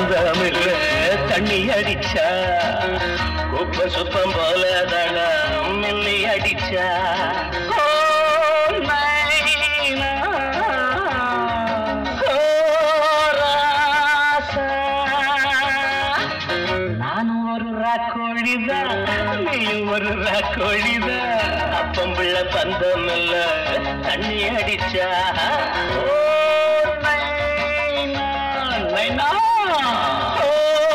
பதமில்ல தண்ணி அடிச்சா குப்பை சுத்தம் போல தடா மில்லி அடிச்சா ஓ, நைனா, ஓ, ராசா. நானும் ஒரு ராக்கோழிதான் நீயும் ஒரு ராக்கோழிதான் அப்பம் பிள்ளை பந்தம் இல்ல தண்ணி அடிச்சா ஓ, நைனா, நைனா. ஓ,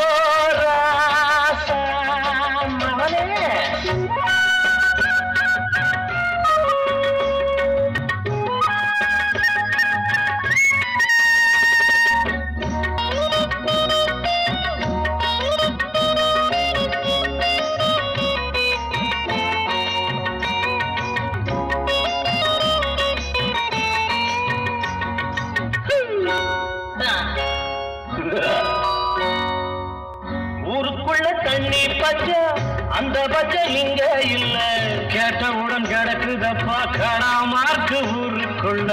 ராசா, மவனே. ஊருக்குள்ள தண்ணி பச்சை அந்த பச்சை இங்க இல்ல கேட்டவுடன் கிடக்குதப்பா கடாமார்க்கு ஊருக்குள்ள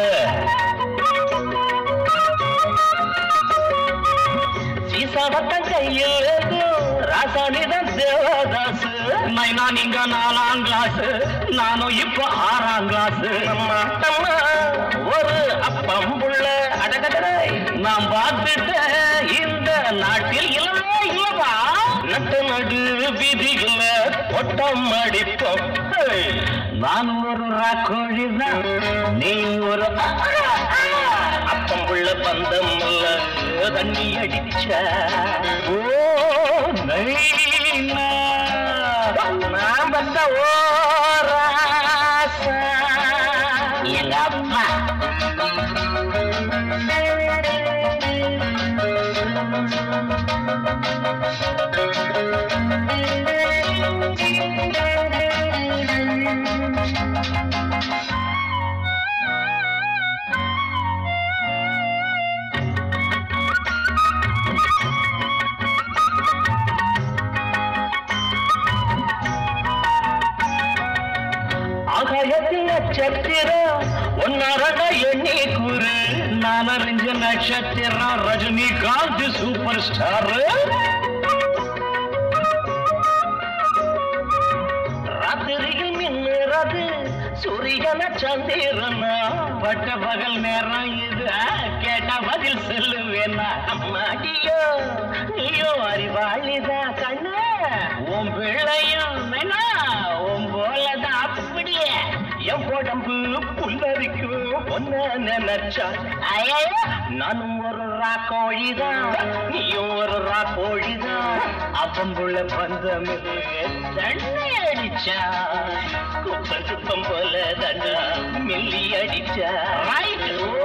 சீசாவத்தம் கையில் ராசானிதான் தேவதாசு நைனா நீங்க நாலாம் கிளாஸ் நானும் இப்ப ஆறாம் கிளாஸ் அம்மா அம்மா ஒரு அப்பம் புள்ள அடடடடை நான் பார்த்துட்டேன் இந்த நாட்டில் இல்லவே இல்லவா நட்டு நடு வீதிகள ஒட்டம் அடிப்போம் ஹே! நான் ஒரு ராக்கோழிதான் நீ ஒரு அப்பம் புள்ள பந்தம் இல்ல தண்ணி அடிச்ச ஓ நைனா நான் வந்த ஓ ராசா எங்க அப்பா ஆகாயத்தில் நட்சத்திரம் ஒன்னரட எண்ணி கூறு நான் அறிஞ்ச நட்சத்திரம் ரஜினிகாந்த் சூப்பர் ஸ்டார் ராத்திரியில் மின்னுறது சூரியன சந்திரனா பட்ட பகல் நேரம் இது ஆ, கேட்ட பதில் சொல்லுவேனா அம்மாடியோ நீயோ அறிவாளிதான் கண்ணு உன் பிள்ளையும் வேணா உன் போலதான் அப்படியே என் உடம்பு புல்லரிக்கும் ஒன்ன நினைச்சா ஐயோ நானும் ஒரு ராக்கோழிதான் நீயும் ஒரு ராக்கோழிதான் அப்பம்புள்ள பந்தமில்லை தண்ணி அடிச்சா குப்பை சுத்தம் போல தண்டா மில்லி அடிச்சா ரைட்